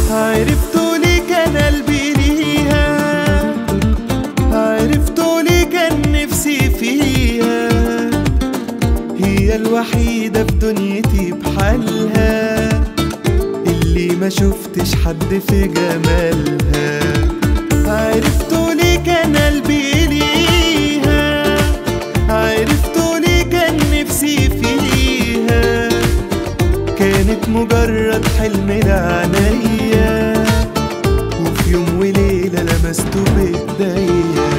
عرفتوا ليه كان قلبي ليها عرفتوا ليه كان نفسي فيها هي الوحيدة في دنيتي بحالها اللي ما شفتش حد في جمالها عرفتوا ليه كان قلبي ليها عرفتوا ليه كان نفسي فيها كانت مجرد حلم لعنيا وفي يوم وليلة لمسته بإيديا